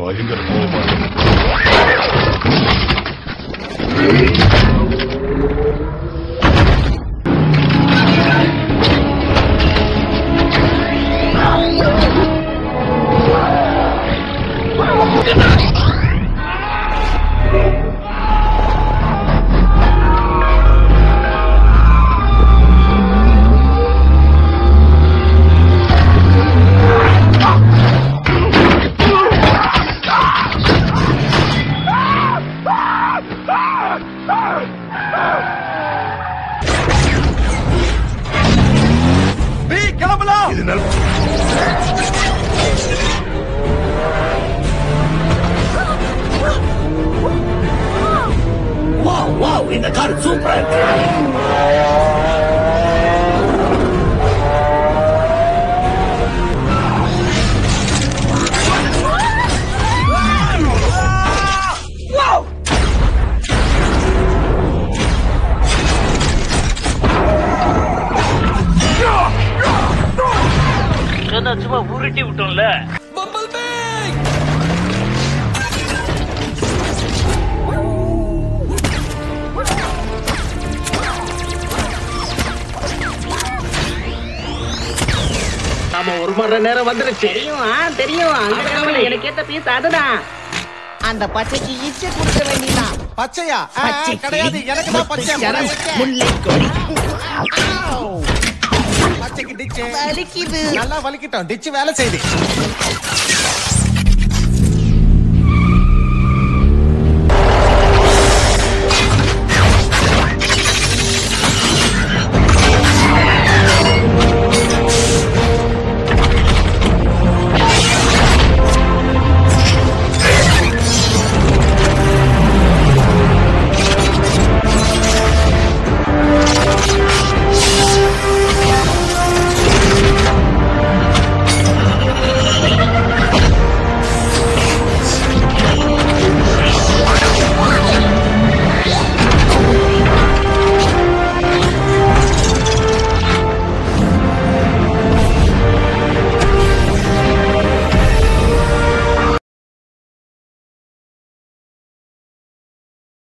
பயங்கர கோபமா இது நல்ல வாவ் வாவ் இந்த கார் சூப்பரா இருக்கு சும்மா உருட்டி விட்டோம்ல நாம ஒரு மணி நேரம் வந்துருச்சு தெரியும் ஆ, தெரியும் அந்த கவலை எனக்கு ஏத்த பீஸ் அதுதான் அந்த பச்சைக்கு இச்சை கொடுக்க வேண்டியதான் பச்சையா ஆ, ஆ, கிடையாது எனக்கு தான் பச்சை சரம், பச்சை. முல்லை கொடி பச்சைக்கு டிச்சு வலிக்குது நல்லா வலிக்கிட்டோம் டிச்சு வேலை செய்யுது